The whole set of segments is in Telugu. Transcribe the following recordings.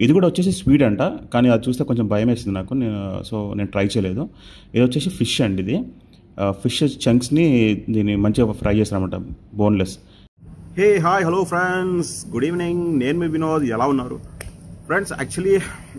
ఇది కూడా వచ్చేసి స్వీట్ అంట కానీ అది చూస్తే కొంచెం భయం వేసింది నాకు నేను సో నేను ట్రై చేయలేదు ఇది వచ్చేసి ఫిష్ అండి ఇది ఫిష్ చంక్స్ని దీన్ని మంచిగా ఫ్రై చేస్తారన్నమాట boneless hey hi hello friends good evening నేను మీ వినోద్ ఎలా ఉన్నారు ఫ్రెండ్స్ యాక్చువల్లీ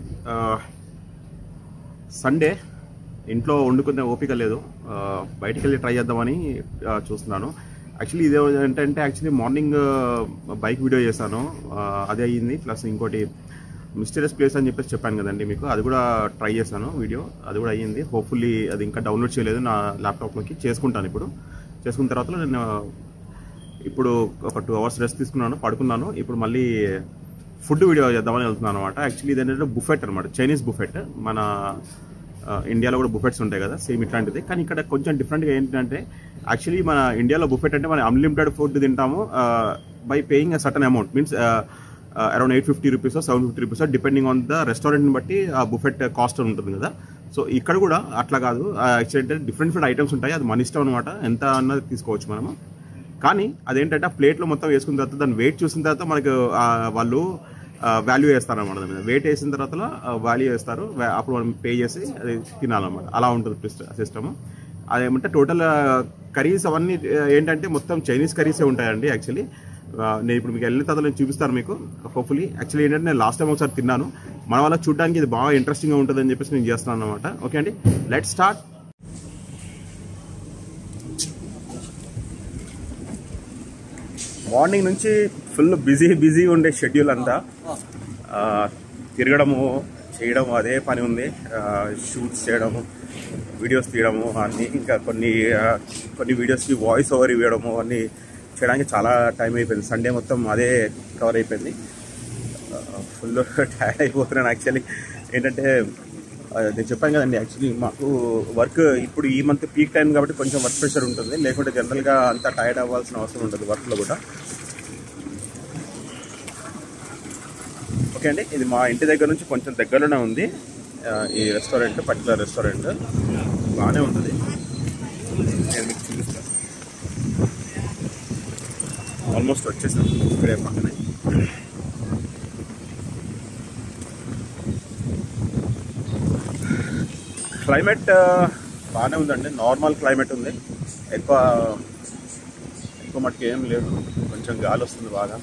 సండే ఇంట్లో వండుకునే ఓపిక లేదు ఆ, బయటికి వెళ్ళి ట్రై చేద్దామని ఆ, చూస్తున్నాను యాక్చువల్లీ ఇది ఏంటంటే యాక్చువల్లీ మార్నింగ్ బైక్ వీడియో చేశాను ఆ, అదే అయ్యింది ప్లస్ ఇంకోటి మిస్టీరియస్ ప్లేస్ అని చెప్పేసి చెప్పాను కదండి మీకు అది కూడా ట్రై చేశాను వీడియో అది కూడా అయ్యింది హోప్ఫుల్లీ అది ఇంకా డౌన్లోడ్ చేయలేదు నా ల్యాప్టాప్లోకి చేసుకుంటాను ఇప్పుడు చేసుకున్న తర్వాత నేను ఇప్పుడు ఒక టూ అవర్స్ రెస్ట్ తీసుకున్నాను పడుకున్నాను ఇప్పుడు మళ్ళీ ఫుడ్ వీడియో చేద్దామని వెళ్తున్నాను అనమాట యాక్చువల్లీ ఇది ఏంటంటే బుఫెట్ అనమాట చైనీస్ బుఫెట్ మన ఆ, ఇండియాలో కూడా బుఫెట్స్ ఉంటాయి కదా సేమ్ ఇట్లాంటిది కానీ ఇక్కడ కొంచెం డిఫరెంట్గా ఏంటంటే యాక్చువల్లీ మన ఇండియాలో బుఫెట్ అంటే మనం అన్లిమిటెడ్ ఫుడ్ తింటాము by paying a certain amount means around eight fifty rupees seven fifty rupees depending on the రెస్టారెంట్ని బట్టి ఆ బుఫెట్ కాస్ట్ ఉంటుంది కదా సో ఇక్కడ కూడా అట్లా కాదు యాక్చువల్లీ అంటే డిఫరెంట్ డిఫరెంట్ ఐటమ్స్ ఉంటాయి అది మన ఇష్టం అనమాట ఎంత అన్నది తీసుకోవచ్చు మనము కానీ అదేంటంటే ఆ ప్లేట్లో మొత్తం వేసుకున్న తర్వాత దాన్ని వెయిట్ చూసిన తర్వాత మనకు ఆ, వాళ్ళు వాల్యూ వేస్తారు అనమాట దాని మీద వెయిట్ వేసిన తర్వాత వాల్యూ వేస్తారు వా- అప్పుడు మనం పే చేసి అది తినాలన్నమాట అలా ఉంటుంది సిస్టమ్ అదేమంటే టోటల్ కర్రీస్ అవన్నీ ఆ, ఏంటంటే మొత్తం చైనీస్ కర్రీసే ఉంటాయండి యాక్చువల్లీ నేను ఇప్పుడు మీకు వెళ్ళిన తర్వాత నేను చూపిస్తాను మీకు హోప్ఫుల్లీ యాక్చువల్లీ ఏంటంటే నేను లాస్ట్ టైం ఒకసారి తిన్నాను మన వల్ల చూడడానికి ఇది బాగా ఇంట్రెస్టింగ్గా ఉంటుందని చెప్పేసి నేను చేస్తున్నాను అనమాట ఓకే అండి లెట్ స్టార్ట్ మార్నింగ్ నుంచి ఫుల్ బిజీ బిజీ ఉండే షెడ్యూల్ అంతా ఆ, తిరగడము చేయడము అదే పని ఉంది షూట్స్ చేయడము వీడియోస్ తీయడము అన్నీ ఇంకా కొన్ని ఆ, కొన్ని వీడియోస్కి వాయిస్ ఓవర్ ఇవ్వడము అన్నీ చేయడానికి చాలా టైం అయిపోయింది సండే మొత్తం అదే కవర్ అయిపోయింది ఫుల్ టైర్డ్ అయిపోతున్నాను యాక్చువల్లీ ఏంటంటే ఆ, నేను చెప్పాను కదండి యాక్చువల్లీ మాకు వర్క్ ఇప్పుడు ఈ మంత్ పీక్ టైం కాబట్టి కొంచెం వర్క్ ప్రెషర్ ఉంటుంది లేకుంటే జనరల్గా అంత టైర్డ్ అవ్వాల్సిన అవసరం ఉంటుంది వర్క్లో కూడా ఓకే అండి ఇది మా ఇంటి దగ్గర నుంచి కొంచెం దగ్గరలోనే ఉంది ఆ, ఈ రెస్టారెంట్ పర్టికులర్ రెస్టారెంట్ బాగానే ఉంటుంది నేను మీకు చూపిస్తాను ఆల్మోస్ట్ వచ్చేసాం ఇక్కడే పక్కనే క్లైమేట్ బాగానే ఉందండి నార్మల్ క్లైమేట్ ఉంది ఎక్కువ ఎక్కువ మటుకు ఏం లేదు కొంచెం గాలి వస్తుంది బాగా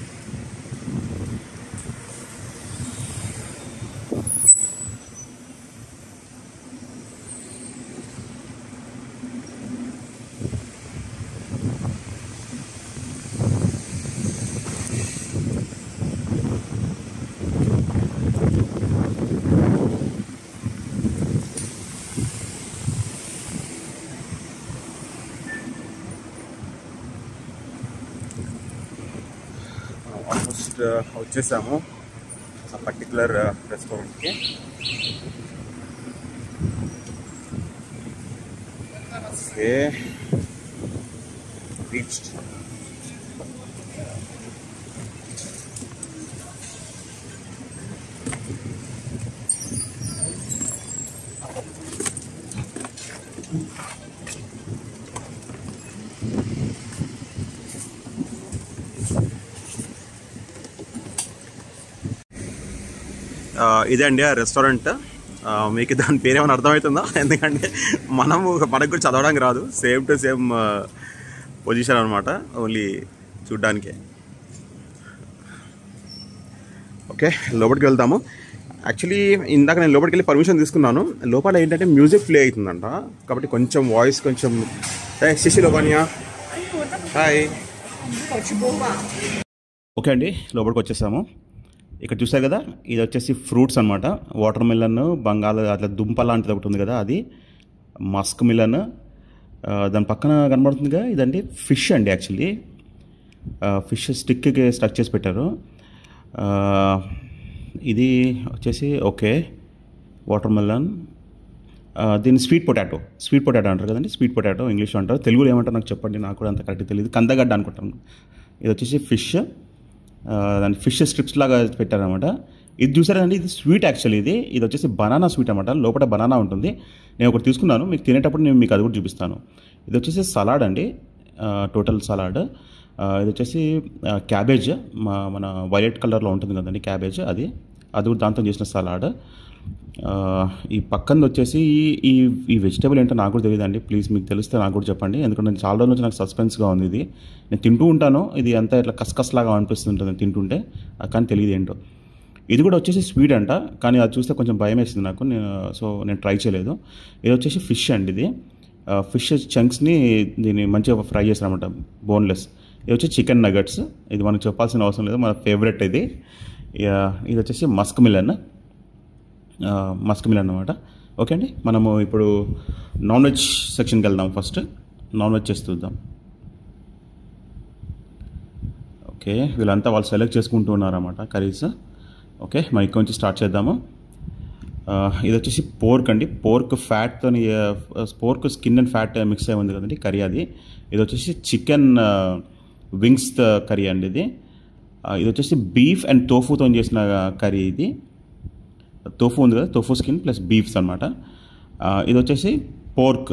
ఆల్మోస్ట్ వచ్చేసాము ఆ పర్టికులర్ రెస్టారెంట్కి ఓకే రీచ్డ్ ఆ, ఇదే అండి ఆ రెస్టారెంట్ ఆ, మీకు దాని పేరు ఏమైనా అర్థమవుతుందా ఎందుకంటే మనము మనకు కూడా చదవడానికి రాదు సేమ్ టు సేమ్ పొజిషన్ అనమాట ఓన్లీ చూడ్డానికే ఓకే లోపలికి వెళ్తాము యాక్చువల్లీ ఇందాక నేను లోపలికి వెళ్ళి పర్మిషన్ తీసుకున్నాను లోపల ఏంటంటే మ్యూజిక్ ప్లే అవుతుందంట కాబట్టి కొంచెం వాయిస్ కొంచెం శశి లోపానియా హాయ్ ఓకే అండి లోపలికి వచ్చేసాము ఇక్కడ చూసారు కదా ఇది వచ్చేసి ఫ్రూట్స్ అనమాట వాటర్ మిలన్ బంగాళ అట్లా దుంప లాంటిది ఒకటి ఉంది కదా అది మస్క్ మిలన్ ఆ, దాని పక్కన కనబడుతుందిగా ఇదండి ఫిష్ అండి యాక్చువల్లీ ఫిష్ స్టిక్కి స్టక్ చేసి పెట్టారు ఆ, ఇది వచ్చేసి ఓకే వాటర్ మిలన్ దీన్ని స్వీట్ పొటాటో స్వీట్ పొటాటో అంటారు కదండి స్వీట్ పొటాటో ఇంగ్లీష్లో అంటారు తెలుగులో ఏమంటారు నాకు చెప్పండి నాకు కూడా అంత కరెక్ట్ తెలియదు కందగడ్డ అనుకుంటాను ఇది వచ్చేసి ఫిష్ దాని ఫిష్ స్ట్రిప్స్ లాగా పెట్టారనమాట ఇది చూసారండి ఇది స్వీట్ యాక్చువల్లీ ఇది ఇది వచ్చేసి బనానా స్వీట్ అనమాట లోపల బనానా ఉంటుంది నేను ఒకటి తీసుకున్నాను మీకు తినేటప్పుడు నేను మీకు అది కూడా చూపిస్తాను ఇది వచ్చేసి సలాడ్ అండి టోటల్ సలాడ్ ఇది వచ్చేసి క్యాబేజ్ మా మన వైలెట్ కలర్లో ఉంటుంది కదండి క్యాబేజ్ అది అది కూడా దాంతో చేసిన సలాడ్ ఆ, ఈ పక్కన వచ్చేసి ఈ- ఈ ఈ వెజిటేబుల్ ఏంటో నాకు కూడా తెలియదండి ప్లీజ్ మీకు తెలిస్తే నాకు కూడా చెప్పండి ఎందుకంటే నేను చాలా రోజుల నుంచి నాకు సస్పెన్స్గా ఉంది ఇది నేను తింటూ ఉంటాను ఇది అంతా ఇట్లా కస్కస్ లాగా అనిపిస్తుంటుంది తింటుంటే ఆ కానీ తెలియదు ఏంటో ఇది కూడా వచ్చేసి స్వీట్ అంట కానీ అది చూస్తే కొంచెం భయం వేసింది నాకు నేను సో నేను ట్రై చేయలేదు ఇది వచ్చేసి ఫిష్ అండి ఇది ఫిష్ చంక్స్ని దీన్ని మంచిగా ఫ్రై చేస్తారన్నమాట బోన్లెస్ ఇది వచ్చి చికెన్ నగట్స్ ఇది మనం చెప్పాల్సిన అవసరం లేదు మన ఫేవరెట్ ఇది ఇక ఇది వచ్చేసి మస్క్ మిలన్ మస్క్ మిలన్ అనమాట ఓకే అండి మనము ఇప్పుడు నాన్ వెజ్ సెక్షన్కి వెళ్దాం ఫస్ట్ నాన్ వెజ్ చేసి చూద్దాం ఓకే వీళ్ళంతా వాళ్ళు సెలెక్ట్ చేసుకుంటూ ఉన్నారన్నమాట కర్రీస్ ఓకే మనం ఇక్కడ నుంచి స్టార్ట్ చేద్దాము ఆ, ఇది వచ్చేసి పోర్క్ అండి పోర్క్ ఫ్యాట్తో pork skin and fat mix అయి ఉంది కదండి కర్రీ అది ఇది వచ్చేసి చికెన్ వింగ్స్ కర్రీ అండి ఇది ఆ, ఇది వచ్చేసి బీఫ్ అండ్ తోఫుతో చేసిన కర్రీ ఇది తోఫు ఉంది కదా తోఫు స్కిన్ ప్లస్ బీఫ్స్ అనమాట ఇది వచ్చేసి పోర్క్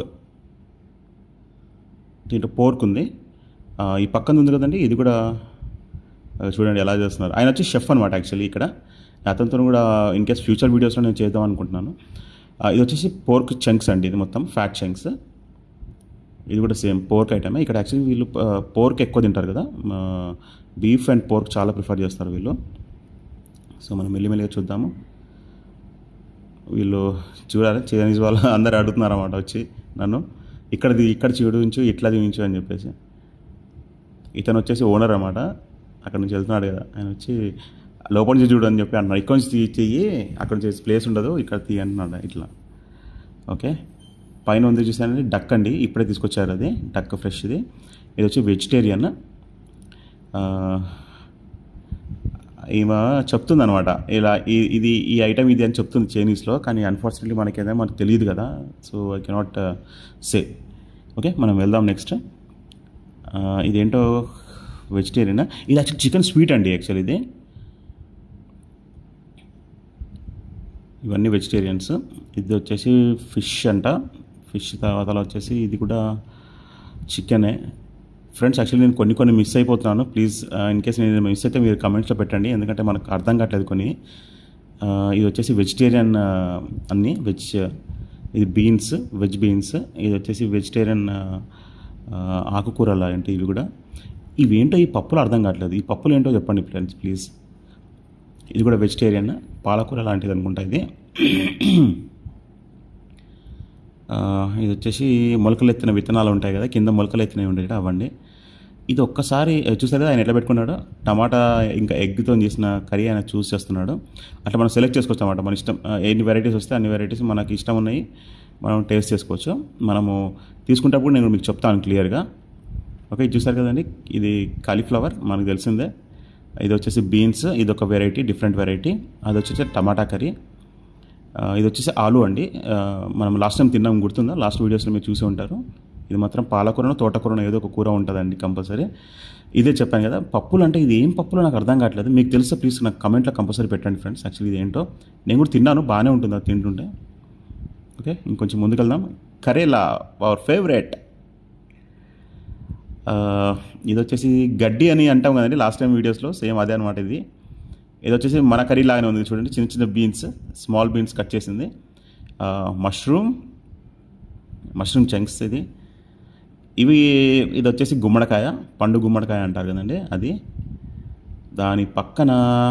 దీంట్లో పోర్క్ ఉంది ఆ, ఈ పక్కన ఉంది కదండి ఇది కూడా ఆ, చూడండి ఎలా చేస్తున్నారు ఆయన వచ్చి షెఫ్ అనమాట యాక్చువల్లీ ఇక్కడ అతనితో కూడా ఇన్ కేస్ ఫ్యూచర్ వీడియోస్లో నేను చేద్దాం అనుకుంటున్నాను ఆ, ఇది వచ్చేసి పోర్క్ చంక్స్ అండి ఇది మొత్తం ఫ్యాట్ చంక్స్ ఇది కూడా సేమ్ పోర్క్ ఐటమే ఇక్కడ యాక్చువల్లీ వీళ్ళు పోర్క్ ఎక్కువ తింటారు కదా బీఫ్ అండ్ పోర్క్ చాలా ప్రిఫర్ చేస్తారు వీళ్ళు సో మనం మెల్లిమెల్లిగా చూద్దాము వీళ్ళు చూడాలి చైనీస్ వాళ్ళు అందరు అడుగుతున్నారు అన్నమాట వచ్చి నన్ను ఇక్కడ ఇక్కడ చూడించు ఇట్లా చూపించు అని చెప్పేసి ఇతను వచ్చేసి ఓనర్ అన్నమాట అక్కడ నుంచి వెళ్తున్నాడు కదా ఆయన వచ్చి లోపల నుంచి చూడు అని చెప్పి అంటున్నాడు ఇక్కడ నుంచి తీ- తీయి అక్కడ నుంచి ప్లేస్ ఉండదు ఇక్కడ తీ అంటున్నాడు ఇట్లా ఓకే పైన ఉంది చూసానండి డక్ అండి ఇప్పుడే తీసుకొచ్చారు అది డక్ ఫ్రెష్ది ఇది వచ్చి వెజిటేరియన్ ఈమె చెప్తుంది అనమాట ఇలా ఈ- ఇది ఈ ఐటమ్ ఇది అని చెప్తుంది చైనీస్లో కానీ అన్ఫార్చునేట్లీ మనకి ఏదైనా మనకు తెలియదు కదా so I cannot say okay మనం వెళ్దాం నెక్స్ట్ ఇదేంటో వెజిటేరియన్ ఇది యాక్చువల్ చికెన్ స్వీట్ అండి యాక్చువల్ ఇది ఇవన్నీ వెజిటేరియన్స్ ఇది వచ్చేసి ఫిష్ అంట ఫిష్ తర్వాత వచ్చేసి ఇది కూడా చికెనే ఫ్రెండ్స్ యాక్చువల్లీ నేను కొన్ని కొన్ని మిస్ అయిపోతున్నాను ప్లీజ్ ఇన్ కేస్ నేను మిస్ అయితే మీరు కమెంట్స్లో పెట్టండి ఎందుకంటే మనకు అర్థం కావట్లేదు కొన్ని ఆ, ఇది వచ్చేసి వెజిటేరియన్ అన్ని వెజ్ ఇది బీన్స్ వెజ్ బీన్స్ ఇది వచ్చేసి వెజిటేరియన్ ఆకుకూరలు ఏంటి ఇవి కూడా ఇవేంటో ఈ పప్పులు అర్థం కావట్లేదు ఈ పప్పులు ఏంటో చెప్పండి ఫ్రెండ్స్ ప్లీజ్ ఇది కూడా వెజిటేరియన్ పాలకూర లాంటిది అనుకుంటా ఇది ఆ, ఇది వచ్చేసి మొలకలు ఎత్తిన విత్తనాలు ఉంటాయి కదా కింద మొలకలు ఎత్తినవి ఉంటాయి కదా అవ్వండి ఇది ఒక్కసారి ఆ, చూసారు కదా ఆయన ఎట్లా పెట్టుకున్నాడు టమాటా ఇంకా ఎగ్తో చేసిన కర్రీ ఆయన చూస్ చేస్తున్నాడు అట్లా మనం సెలెక్ట్ చేసుకోవచ్చు అన్నమాట మన ఇష్టం ఆ, ఎన్ని వెరైటీస్ వస్తే అన్ని వెరైటీస్ మనకి ఇష్టం ఉన్నాయి మనం టేస్ట్ చేసుకోవచ్చు మనము తీసుకుంటప్పుడు నేను మీకు చెప్తాను క్లియర్గా ఓకే ఇది చూసారు కదండి ఇది కాలీఫ్లవర్ మనకు తెలిసిందే ఇది వచ్చేసి బీన్స్ ఇది ఒక వెరైటీ డిఫరెంట్ వెరైటీ అది వచ్చేసి టమాటా కర్రీ ఆ, ఇది వచ్చేసి ఆలు అండి ఆ, మనం లాస్ట్ టైం తిన్నాం గుర్తుందా లాస్ట్ వీడియోస్లో మీరు చూసి ఉంటారు ఇది మాత్రం పాలకూరను తోటకూరను ఏదో ఒక కూర ఉంటుందండి కంపల్సరీ ఇదే చెప్పాను కదా పప్పులు అంటే ఇది ఏం పప్పులు నాకు అర్థం కావట్లేదు మీకు తెలిస్తే ప్లీజ్ నాకు కమెంట్లో కంపల్సరీ పెట్టండి ఫ్రెండ్స్ యాక్చువల్లీ ఇది ఏంటో నేను కూడా తిన్నాను బాగానే ఉంటుంది అది తింటుంటే ఓకే ఇంకొంచెం ముందుకెళ్దాం కరేలా అవర్ ఫేవరెట్ ఆ, ఇది వచ్చేసి గడ్డి అని అంటాం కదండి లాస్ట్ టైం వీడియోస్లో సేమ్ అదే అనమాట ఇది ఇది వచ్చేసి మన కర్రీ లాగానే ఉంది చూడండి చిన్న చిన్న బీన్స్ స్మాల్ బీన్స్ కట్ చేసింది మష్రూమ్ మష్రూమ్ చంక్స్ ఇది ఇవి ఇది వచ్చేసి గుమ్మడికాయ పండు గుమ్మడికాయ అంటారు కదండి అది దాని పక్కన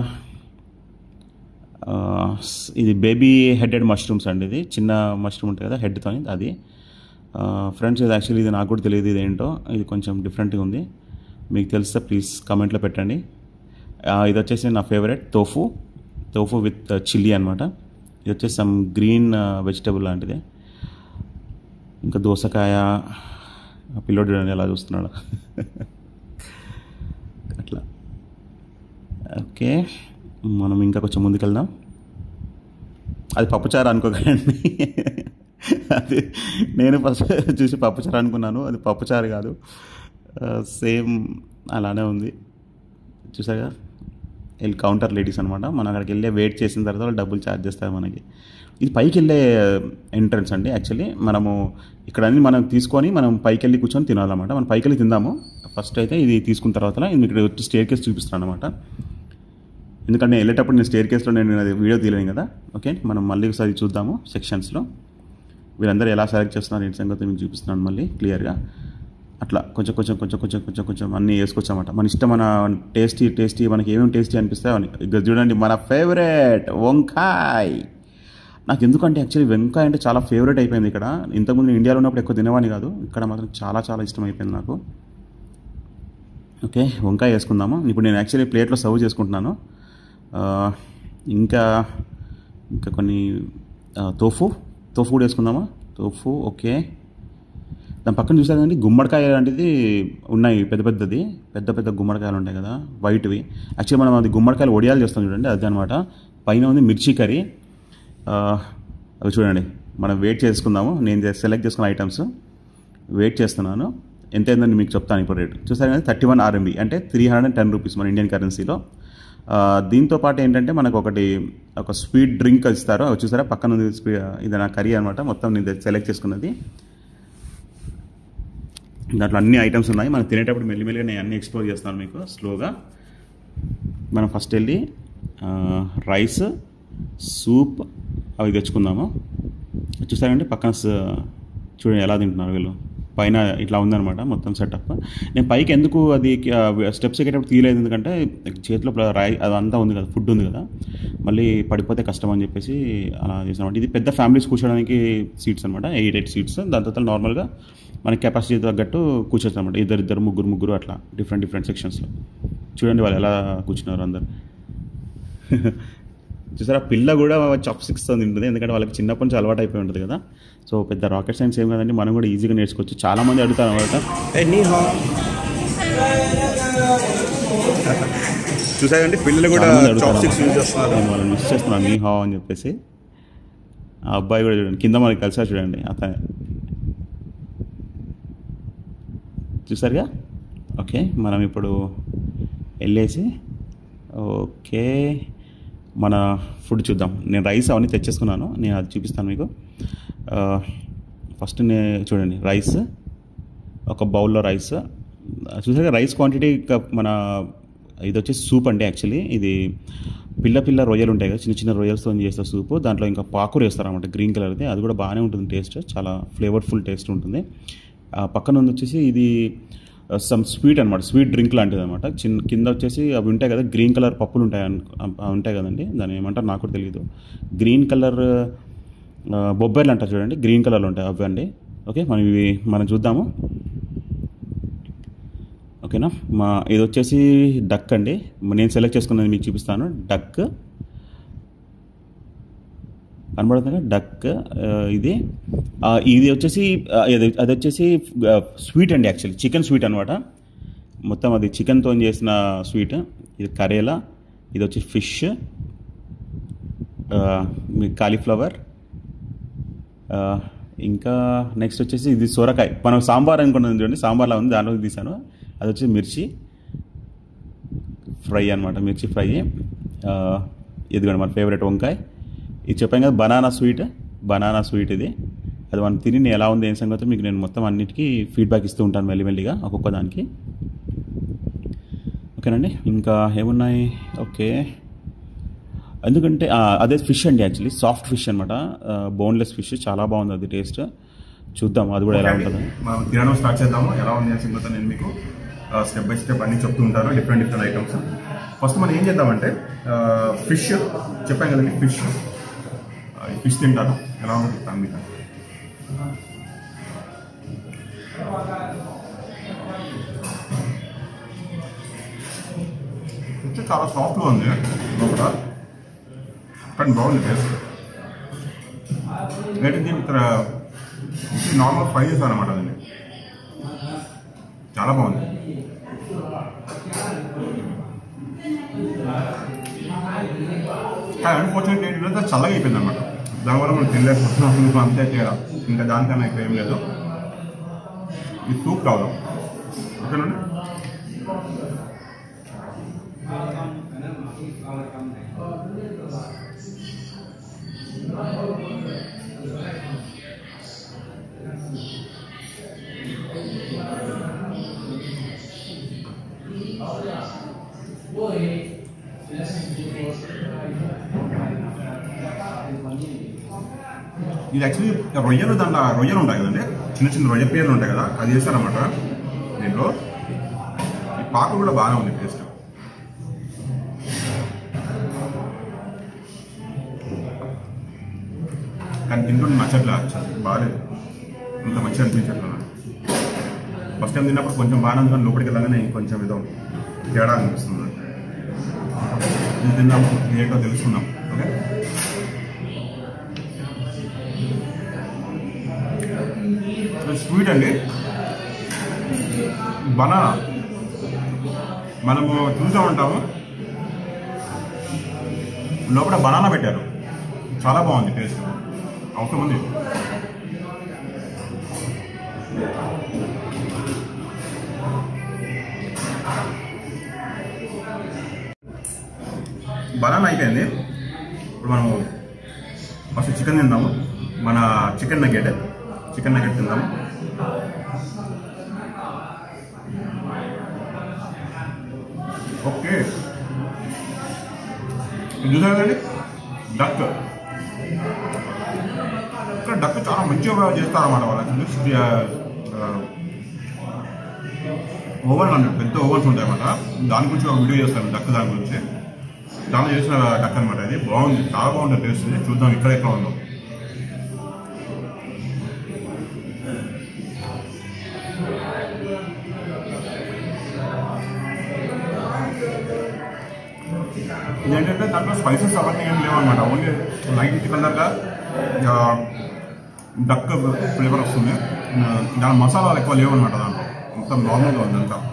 ఆ, స్- ఇది బేబీ హెడెడ్ మష్రూమ్స్ అండి ఇది చిన్న మష్రూమ్ ఉంటుంది కదా హెడ్తో అది ఫ్రెండ్స్ ఇది యాక్చువల్లీ ఇది నాకు కూడా తెలియదు ఇది ఏంటో ఇది కొంచెం డిఫరెంట్గా ఉంది మీకు తెలిస్తే ప్లీజ్ కమెంట్లో పెట్టండి ఆ, ఇది వచ్చేసి నా favourite tofu tofu with chilli అనమాట ఇది వచ్చేసి సమ్ గ్రీన్ వెజిటబుల్ లాంటిది ఇంకా దోసకాయ ఆ పిల్లోడు చూడండి ఎలా చూస్తున్నాడు అట్లా ఓకే మనం ఇంకా కొంచెం ముందుకెళ్దాం అది పప్పుచారు అనుకోకండి అది నేను ఫస్ట్ చూసి పప్పుచారు అనుకున్నాను అది పప్పుచారు కాదు సేమ్ అలానే ఉంది చూసారు కదా వెళ్ళి కౌంటర్ లేడీస్ అనమాట మనం అక్కడికి వెళ్ళి వెయిట్ చేసిన తర్వాత వాళ్ళు డబ్బులు ఛార్జ్ చేస్తారు మనకి ఇది పైకి వెళ్ళే ఎంట్రన్స్ అండి యాక్చువల్లీ మనము ఇక్కడ అన్ని మనం తీసుకొని మనం పైకి వెళ్ళి కూర్చొని తినాలన్నమాట మనం పైకి వెళ్ళి తిందాము ఫస్ట్ అయితే ఇది తీసుకున్న తర్వాత ఇది మీకు వచ్చి స్టేర్ కేస్ చూపిస్తాను అనమాట ఎందుకంటే నేను వెళ్ళేటప్పుడు నేను స్టేర్ కేస్లో నేను అది వీడియో తీయలేను కదా ఓకే మనం మళ్ళీ ఒకసారి చూద్దాము సెక్షన్స్లో వీళ్ళందరూ ఎలా సెలెక్ట్ చేస్తున్నారు ఏంటి సంగతి మీకు చూపిస్తున్నాను మళ్ళీ క్లియర్గా అట్లా కొంచెం కొంచెం కొంచెం కొంచెం కొంచెం కొంచెం అన్నీ వేసుకోవచ్చన్నమాట మన ఇష్టం మన టేస్టీ టేస్టీ మనకి ఏమేమి టేస్టీ అనిపిస్తాయో అని ఇక చూడండి మన ఫేవరెట్ వంకాయ్ నాకు ఎందుకంటే యాక్చువల్లీ వంకాయ అంటే చాలా ఫేవరెట్ అయిపోయింది ఇక్కడ ఇంతకుముందు నేను ఇండియాలో ఉన్నప్పుడు ఎక్కువ తినేవాని కాదు ఇక్కడ మాత్రం చాలా చాలా ఇష్టం అయిపోయింది నాకు ఓకే వంకాయ వేసుకుందాము ఇప్పుడు నేను యాక్చువల్లీ ప్లేట్లో సర్వ్ చేసుకుంటున్నాను ఆ, ఇంకా ఇంకా కొన్ని ఆ, తోఫు తోఫు కూడా వేసుకుందామా తోఫు ఓకే దాని పక్కన చూసారు కదండి గుమ్మడికాయ లాంటిది ఉన్నాయి పెద్ద పెద్దది పెద్ద పెద్ద గుమ్మడికాయలు ఉంటాయి కదా వైట్వి యాక్చువల్లీ మనం అది గుమ్మడికాయలు ఒడియాలు చేస్తాం చూడండి అది అనమాట పైన ఉంది మిర్చి కర్రీ ఆ, అవి చూడండి మనం వెయిట్ చేసుకుందాము నేను సెలెక్ట్ చేసుకున్న ఐటమ్స్ వెయిట్ చేస్తున్నాను ఎంత అయిందని మీకు చెప్తాను ఇప్పుడు రేటు చూసారు కదా థర్టీ వన్ ఆర్ఎంబి అంటే three hundred and ten rupees మన ఇండియన్ కరెన్సీలో ఆ, దీంతో పాటు ఏంటంటే మనకు ఒకటి ఒక స్వీట్ డ్రింక్ ఇస్తారు అవి చూసారా పక్కన ఉంది స్వీ- ఇది నా కర్రీ అనమాట మొత్తం నేను సెలెక్ట్ చేసుకున్నది దాంట్లో అన్ని ఐటమ్స్ ఉన్నాయి మనం తినేటప్పుడు మెల్లిమెల్లిగా నేను అన్ని ఎక్స్ప్లోర్ చేస్తాను మీకు స్లోగా మనం ఫస్ట్ వెళ్ళి ఆ, రైస్ సూప్ అవి తెచ్చుకుందాము చూసారంటే పక్కన స- చూడండి ఎలా తింటున్నారు వీళ్ళు పైన ఇట్లా ఉందన్నమాట మొత్తం సెటప్ నేను పైకి ఎందుకు అది స్టెప్స్ ఎక్కేటప్పుడు తీయలేదు ఎందుకంటే చేతిలో ప్ల- రై అదంతా ఉంది కదా ఫుడ్ ఉంది కదా మళ్ళీ పడిపోతే కష్టం అని చెప్పేసి అలా చేసాను ఇది పెద్ద ఫ్యామిలీస్ కూర్చోడానికి సీట్స్ అనమాట ఎయిట్ ఎయిట్ సీట్స్ దాని తర్వాత నార్మల్గా మన కెపాసిటీ తగ్గట్టు కూర్చోచ్చు అనమాట ఇద్దరు ఇద్దరు ముగ్గురు ముగ్గురు అట్లా డిఫరెంట్ డిఫరెంట్ సెక్షన్స్లో చూడండి వాళ్ళు ఎలా కూర్చున్నారు అందరు చూసారా పిల్ల కూడా చాప్ సిక్స్ తింటుంది ఎందుకంటే వాళ్ళకి చిన్నప్పటి నుంచి అలవాటు అయిపోయి ఉంటుంది కదా సో పెద్ద రాకెట్ సైన్స్ ఏం కదండి మనం కూడా ఈజీగా నేర్చుకోవచ్చు చాలా మంది అడుగుతారు అనమాట చూసారండి పిల్లలు కూడా చాలా మంది అడుగుతారు చాప్ స్టిక్స్ యూజ్ అన్నమాట. చేస్తున్నారు నేను వాళ్ళని మిస్ చేస్తున్నాను మీ హా అని చెప్పేసి ఆ అబ్బాయి కూడా చూడండి కింద మనకి కలిసా చూడండి అతనే చూసారుగా ఓకే మనం ఇప్పుడు వెళ్ళేసి ఓకే మన ఫుడ్ చూద్దాం నేను రైస్ అవన్నీ తెచ్చేసుకున్నాను నేను అది చూపిస్తాను మీకు ఆ, ఫస్ట్ నే చూడండి రైస్ ఒక బౌల్లో రైస్ చూసారుగా రైస్ క్వాంటిటీ క- మన ఇది వచ్చేసి సూప్ అండి యాక్చువల్లీ ఇది పిల్ల పిల్ల రొయ్యలు ఉంటాయి కదా చిన్న చిన్న రొయ్యలతో చేస్తారు సూప్ దాంట్లో ఇంకా పాకురు వేస్తారు అనమాట గ్రీన్ కలర్ది అది కూడా బాగానే ఉంటుంది టేస్ట్ చాలా ఫ్లేవర్ఫుల్ టేస్ట్ ఉంటుంది ఆ పక్కన ఉంది వచ్చేసి ఇది సమ్ స్వీట్ అనమాట స్వీట్ డ్రింక్ లాంటిది అనమాట చిన్న కింద వచ్చేసి అవి ఉంటాయి కదా గ్రీన్ కలర్ పప్పులు ఉంటాయి అను అవి ఉంటాయి కదండి దాన్ని ఏమంటారు నాకు కూడా తెలియదు గ్రీన్ కలర్ బొబ్బర్లు అంటారు చూడండి గ్రీన్ కలర్లో ఉంటాయి అవి అండి ఓకే మనం ఇవి మనం చూద్దాము ఓకేనా మా ఇది వచ్చేసి డక్ అండి నేను సెలెక్ట్ చేసుకున్నది మీకు చూపిస్తాను డక్ కనబడుతుంది కదా డక్ ఆ, ఇది ఆ, ఇది వచ్చేసి ఆ, ఇది అది వచ్చేసి ఆ, స్వీట్ అండి యాక్చువల్లీ చికెన్ స్వీట్ అనమాట మొత్తం అది చికెన్తో చేసిన స్వీట్ ఇది కరేలా ఇది వచ్చి ఫిష్ మీ కాలీఫ్లవర్ ఆ, ఇంకా నెక్స్ట్ వచ్చేసి ఇది సొరకాయ మనం సాంబార్ అనుకున్నది చూడండి సాంబార్లా ఉంది దాంట్లో తీసాను అది వచ్చి మిర్చి ఫ్రై అనమాట మిర్చి ఫ్రై ఆ, ఇదిగోండి మన ఫేవరెట్ వంకాయ ఇది చెప్పాను కదా బనానా స్వీట్ బనానా స్వీట్ ఇది అది మనం తిని నేను ఎలా ఉంది ఏం సంగతి మీకు నేను మొత్తం అన్నిటికీ ఫీడ్బ్యాక్ ఇస్తూ ఉంటాను మెల్లిమెల్లిగా ఒక్కొక్క దానికి ఓకేనండి ఇంకా ఏమున్నాయి ఓకే ఎందుకంటే ఆ, అదే ఫిష్ అండి యాక్చువల్లీ సాఫ్ట్ ఫిష్ అనమాట బోన్లెస్ ఫిష్ చాలా బాగుంది అది టేస్ట్ చూద్దాం అది కూడా ఎలా ఉంటుంది మనం తినడం స్టార్ట్ చేద్దాము ఎలా ఉంది అని సంగతి నేను మీకు స్టెప్ బై స్టెప్ అన్ని చెప్తూ ఉంటాను డిఫరెంట్ డిఫరెంట్ ఐటమ్స్ ఫస్ట్ మనం ఏం చేద్దామంటే ఫిష్ చెప్పాను కదండి ఫిష్ ఫిష్ తింటాను ఎలా ఉంది చెప్తాను మీకు ఫిష్ చాలా సాఫ్ట్గా ఉంది లోపల కానీ బాగుంది టేస్ట్ ఏంటంటే ఇక్కడ నార్మల్ ఫ్రై చేశాను అనమాట అది చాలా బాగుంది కానీ అన్ఫార్చునేట్ ఏంటంటే చల్లగా అయిపోయింది అనమాట దానివల్ల మనం తినలేకపోతున్నాం అంతే తేడా ఇంకా దానికన్నా ఇక్కడ ఏం లేదు ఈ సూప్ తాగుదాం ఓకేనండి ఇది యాక్చువల్లీ రొయ్యలు దాంట్లో రొయ్యలు ఉంటాయి కదండి చిన్న చిన్న రొయ్య పేర్లు ఉంటాయి కదా అది చేస్తారన్నమాట దీంట్లో ఈ పాకు కూడా బాగానే ఉంది టేస్ట్ కానీ తింటుంటే నచ్చట్లే బాగాలేదు అంత మంచిగా అనిపించట్లేదు నాకు. ఫస్ట్ టైం తిన్నప్పుడు కొంచెం బాగానే ఉంది కానీ లోపలికి వెళ్ళగానే కొంచెం ఏదో తేడా అనిపిస్తుంది ఇది తిందాం ఏంటో తెలుసుకుందాం ఓకే స్వీట్ అండి బనానా మనము చూసా ఉంటాము లోపల బనానా పెట్టారు చాలా బాగుంది టేస్ట్ అవసరం ఉంది బనానా అయిపోయింది ఇప్పుడు మనము ఫస్ట్ చికెన్ తిందాము మన చికెన్ నగెట్ చికెన్ నగెట్ తిందాము ఓకే ఇది చూసారు కదండి డక్ ఇక్కడ డక్ చాలా మంచిగా చేస్తారన్నమాట వాళ్ళు ఓవెన్ అన్నట్టు పెద్ద ఓవెన్స్ ఉంటాయి అన్నమాట దాని గురించి ఒక వీడియో చేస్తాను డక్ దాని గురించి దానిలో చేసిన డక్ అనమాట ఇది బాగుంది చాలా బాగుంటుంది టేస్ట్ ఇది. చూద్దాం ఇక్కడ ఎక్కడ ఉందో ఇదేంటంటే దాంట్లో స్పైసెస్ అవన్నీ ఏం లేవన్నమాట ఓన్లీ లైట్ కలర్గా డక్ ఫ్లేవర్ వస్తుంది ఆ, దాని మసాలాలు ఎక్కువ లేవన్నమాట దాంట్లో మొత్తం నార్మల్గా ఉంది అంతా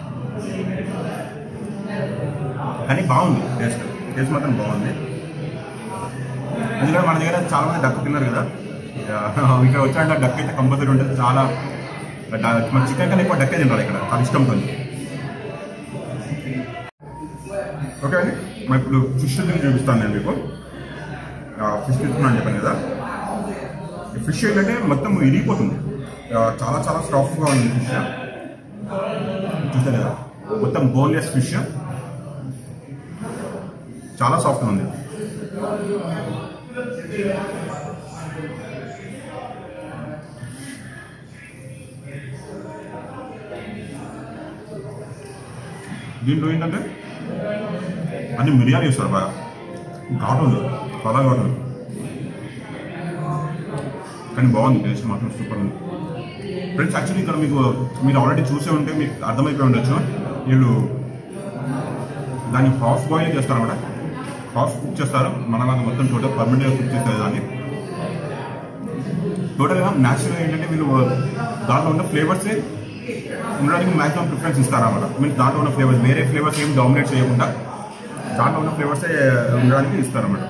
కానీ బాగుంది టేస్ట్ టేస్ట్ మాత్రం బాగుంది ఎందుకంటే మన దగ్గర చాలా మంది డక్ తిన్నారు కదా ఆ, ఇక్కడ వచ్చాక డక్ అయితే కంపల్సరీ ఉంటుంది చాలా డ- మన చికెన్ కన్నా ఎక్కువ డక్కే తింటారు ఇక్కడ చాలా ఇష్టంతో ఓకే అండి మరి ఇప్పుడు ఫిష్ తిని చూపిస్తాను నేను మీకు ఫిష్ తీసుకున్నాను చెప్పాను కదా ఈ ఫిష్ ఏంటంటే మొత్తం ఇరిగిపోతుంది ఆ, చాలా చాలా సాఫ్ట్గా ఉంది ఫిష్ చూసారు కదా మొత్తం బోన్లెస్ ఫిష్ చాలా సాఫ్ట్గా ఉంది దీంట్లో ఏంటంటే అన్ని మిరియాలు వేస్తారు బాగా ఘాటు ఉంది చాలా ఘాటు ఉంది కానీ బాగుంది టేస్ట్ మాత్రం సూపర్ ఉంది ఫ్రెండ్స్ యాక్చువల్లీ ఇక్కడ మీకు మీరు ఆల్రెడీ చూసే ఉంటే మీకు అర్థమైపోయి ఉండొచ్చు వీళ్ళు దాన్ని హాఫ్ బాయిల్ చేస్తారు అన్నమాట హాఫ్ కుక్ చేస్తారు మన లాగా మొత్తం టోటల్ పర్మనెంట్గా కుక్ చేస్తారు దాన్ని టోటల్గా న్యాచురల్గా ఏంటంటే వీళ్ళు దాంట్లో ఉన్న ఫ్లేవర్సే ఉండడానికి మ్యాక్సిమం ప్రిఫరెన్స్ ఇస్తారన్నమాట మీన్స్ దాంట్లో ఉన్న ఫ్లేవర్స్ వేరే ఫ్లేవర్స్ ఏం డామినేట్ చేయకుండా దాంట్లో ఉన్న ఫ్లేవర్సే ఉండడానికి ఇస్తారన్నమాట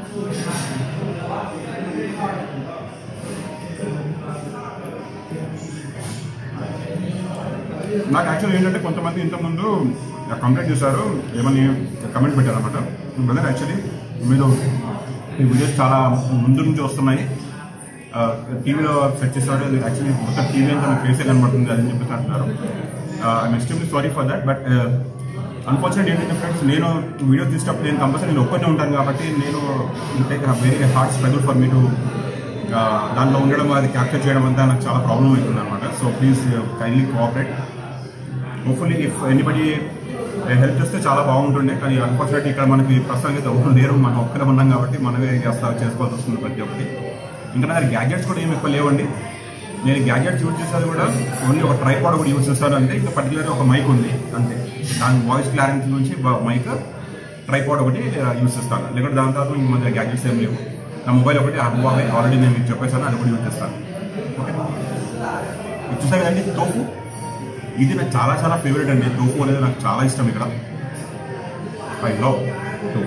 నాకు యాక్చువల్ ఏంటంటే కొంతమంది ఇంతకుముందు కంప్లైంట్ చేశారు ఏమని కమెంట్ పెట్టారన్నమాట బ్రదర్ యాక్చువల్లీ మీరు ఈ వీడియోస్ చాలా ముందు నుంచి వస్తున్నాయి టీవీలో సెట్ చేశారు యాక్చువల్లీ మొత్తం టీవీ అంతా ఫేసే కనబడుతుంది అని చెప్పేసి అంటున్నారు I'm extremely sorry for that but unfortunate ఏంటంటే ఫ్రెండ్స్ నేను వీడియో తీసేటప్పుడు నేను కంపల్సరీ నేను ఒక్కనే ఉంటాను కాబట్టి నేను take very hard struggle for me to దాంట్లో ఉండడం అది క్యాప్చర్ చేయడం అంతా నాకు చాలా ప్రాబ్లం అవుతుంది అనమాట so please kindly cooperate hopefully if anybody help చేస్తే చాలా బాగుంటుండే కానీ అన్ఫార్చునేట్ ఇక్కడ మనకి ప్రస్తుతానికి అయితే ఎవరు లేరు మనం ఒక్కరే ఉన్నాం కాబట్టి మనమే చేస్తా చేసుకోవాల్సి వస్తుంది ప్రతి ఒక్కటి ఇంకా నా దగ్గర గ్యాజెట్స్ కూడా ఏమి ఎక్కువ లేవండి నేను గ్యాజెట్స్ యూజ్ చేసేది కూడా ఓన్లీ ఒక ట్రైపాడ్ కూడా యూజ్ చేస్తాను అంతే ఇంకా పర్టికులర్గా ఒక మైక్ ఉంది అంతే దాని వాయిస్ క్లారిటీ నుంచి మైక్ ట్రైపాడ్ ఒకటి యూజ్ చేస్తాను లేకుంటే దాని తర్వాత ఇంక మన గ్యాజెట్స్ ఏం లేవు నా మొబైల్ ఒకటి అబ్బాయి ఆల్రెడీ నేను మీకు చెప్పేసాను అది కూడా యూజ్ చేస్తాను ఓకే ఇది చూసారు కదండి తోపు ఇది నాకు చాలా చాలా ఫేవరెట్ అండి తోపు అనేది నాకు చాలా ఇష్టం ఇక్కడ ఐ లవ్ తోపు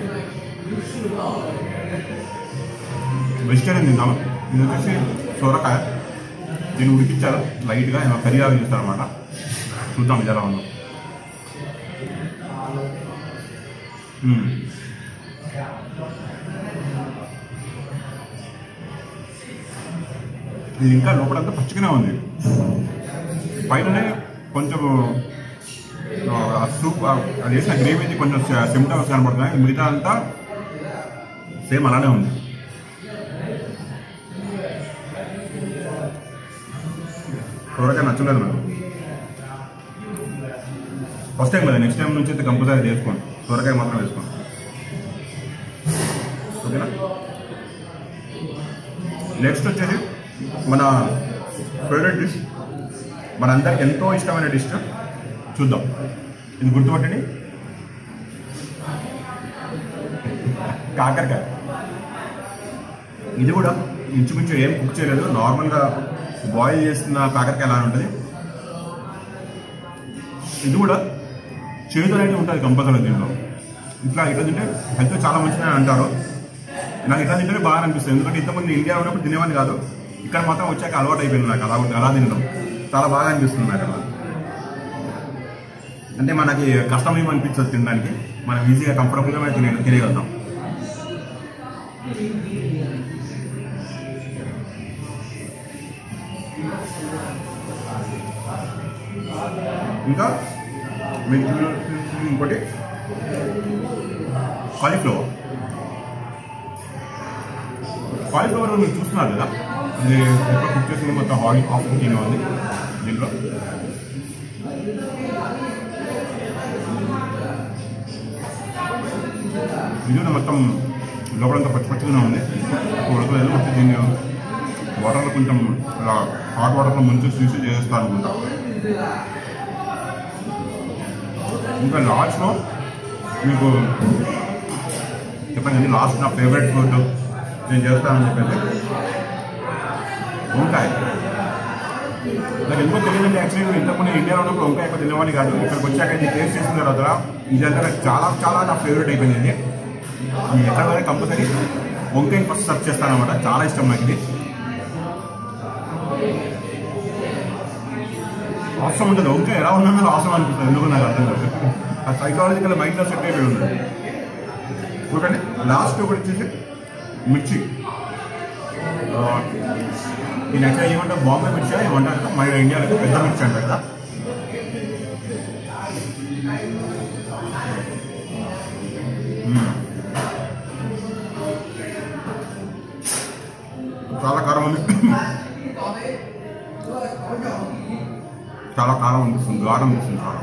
వెజిటేరియన్ తిందాము ఇది వచ్చేసి సోరకాయ దీన్ని ఉడికించారు లైట్గా ఏమో కర్రీ లాగా చేస్తారన్నమాట చూద్దాం ఇది ఎలా ఉందో మ్మ్. ఇది ఇంకా లోపలంతా పచ్చిగానే ఉంది పైననే కొంచెం ఆ సూప్ ఆ- అది వేసిన గ్రేవీ కొంచెం సిమ్టమ్స్ కనబడుతున్నాయి మిగతా అంతా సేమ్ అలానే ఉంది సొరకాయ నచ్చలేదు నాకు ఫస్ట్ టైం కదా నెక్స్ట్ టైం నుంచి అయితే కంపల్సరీ వేసుకోండి సొరకాయ మాత్రం వేసుకోండి ఓకేనా నెక్స్ట్ వచ్చేసి మన ఫేవరెట్ డిష్ మనందరికి ఎంతో ఇష్టమైన డిష్ చూద్దాం ఇది గుర్తుపట్టండి కాకరకాయ ఇది కూడా ఇంచుమించు ఏం కుక్ చేయలేదు నార్మల్గా బాయిల్ చేస్తున్న కాకరకాయ ఎలా ఉంటుంది ఇది కూడా చేదు అనేది ఉంటుంది కంపల్సరీ దీంట్లో ఇట్లా ఇట్లా తింటే హెల్త్ చాలా మంచిదని అంటారు నాకు ఇట్లా తింటే బాగా అనిపిస్తుంది ఎందుకంటే ఇంతమంది ఇండియా ఉన్నప్పుడు తినేవాడిని కాదు ఇక్కడ మాత్రం వచ్చాక అలవాటు అయిపోయింది నాకు అలా అలా తినడం చాలా బాగా అనిపిస్తుంది నాకు అలా అంటే మనకి కష్టం ఏమి అనిపించదు తినడానికి మనం ఈజీగా కంఫర్టబుల్గా మనం తినే తినేయగలుగుతాం ఇంకా మీకు చూడ- ఇంకోటి కాలీఫ్లవర్ కాలీఫ్లవర్ మీరు చూస్తున్నారు కదా ఇది ఎప్పుడు కుక్ చేసింది మొత్తం ఆయిల్ ఆఫ్ కుకింగ్ ఉంది దీంట్లో ఇది కూడా మొత్తం లోపలంతా పచ్చి పచ్చిగానే ఉంది ఉడకలేదు మొత్తం దీన్ని వాటర్లో కొంచెం ఇలా హాట్ వాటర్లో ముంచి తీసి చేస్తా అనుకుంటా ఇంకా లాస్ట్లో మీకు చెప్పండి లాస్ట్ నా ఫేవరెట్ ఫుడ్ నేను చేస్తానని చెప్పేసి వంకాయ నాకు ఎందుకో తెలియదండి యాక్చువల్లీ నేను ఇంతకుముందు ఇండియాలో ఉన్నప్పుడు వంకాయ ఎక్కువ తినేవాడిని కాదు ఇక్కడికి వచ్చాక ఇది టేస్ట్ చేసిన తర్వాత ఇదంతా నాకు చాలా చాలా నా ఫేవరెట్ అయిపోయింది ఇది నేను ఎక్కడ వరకు కంపల్సరీ వంకాయ ఫస్ట్ సర్చ్ చేస్తాను అనమాట చాలా ఇష్టం నాకు ఇది అవసరం ఉంటుంది వంకాయ ఎలా ఉందన్నది అవసరం అనిపిస్తుంది ఎందుకు నాకు అర్థం కాదు ఆ సైకాలజికల్ మైండ్లో సెట్ అయిపోయి ఉంది ఓకే లాస్ట్ ఒకటి వచ్చేసి మిర్చి ఆ, ఇది యాక్చువల్ ఏమంటారు బాంబే మిర్చి ఏమంటారు కదా, మన ఇండియాలో అయితే పెద్ద మిర్చి అంటారు కదా మ్మ్. చాలా కారం ఉంది చాలా కారం అనిపిస్తుంది గారం అనిపిస్తుంది చాలా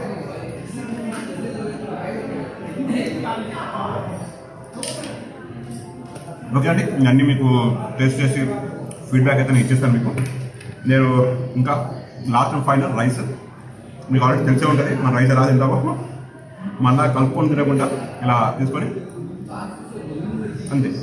ఓకే అండి అన్నీ మీకు టేస్ట్ చేసి ఫీడ్బ్యాక్ అయితే నేను ఇచ్చేస్తాను మీకు నేను ఇంకా లాస్ట్ అండ్ ఫైనల్ రైస్ మీకు ఆల్రెడీ తెలిసే ఉంటుంది మన రైస్ ఎలా తింటామో మళ్ళా కలుపుకొని తినకుండా ఇలా తీసుకొని అంతే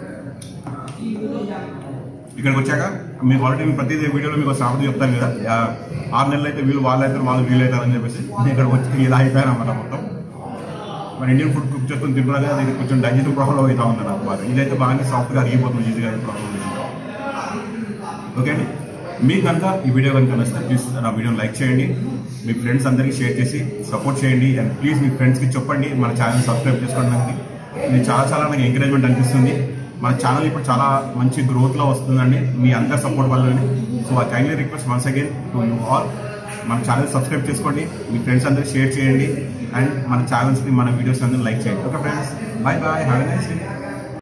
ఇక్కడికి వచ్చాక మీకు ఆల్రెడీ మీకు ప్రతి వీడియోలో మీకు సామెత చెప్తాను కదా ఆ, ఆరు నెలలు అయితే వీళ్ళు వాళ్ళు అవుతారు వాళ్ళు వీళ్ళు అవుతారు అని చెప్పేసి నేను ఇక్కడికి వచ్చి ఇలా అయిపోయాను అన్నమాట మొత్తం మరి ఇండియన్ ఫుడ్ కుక్ చేస్తుంది తింటున్నా కదా ఇది కొంచెం డైజెషన్ ప్రాబ్లం అవుతా ఉంది నాకు బాగా ఇదైతే బాగానే సాఫ్ట్గా అరిగిపోతుంది ఈజీగా ప్రాబ్లం ఓకే అండి మీకు కనుక ఈ వీడియో కనుక నచ్చితే ప్లీజ్ నా వీడియోని లైక్ చేయండి మీ ఫ్రెండ్స్ అందరికీ షేర్ చేసి సపోర్ట్ చేయండి అండ్ ప్లీజ్ మీ ఫ్రెండ్స్కి చెప్పండి మన ఛానల్ సబ్స్క్రైబ్ చేసుకోవడానికి ఇది చాలా చాలా నాకు ఎంకరేజ్మెంట్ అనిపిస్తుంది మన ఛానల్ ఇప్పుడు చాలా మంచి గ్రోత్లో వస్తుందండి మీ అందరి సపోర్ట్ వల్లనే so I kindly request once again to you all మన ఛానల్ సబ్స్క్రైబ్ చేసుకోండి మీ ఫ్రెండ్స్ అందరికి షేర్ చేయండి అండ్ మన ఛానల్స్ని మన వీడియోస్ అందరూ లైక్ చేయండి okay friends bye bye have a nice day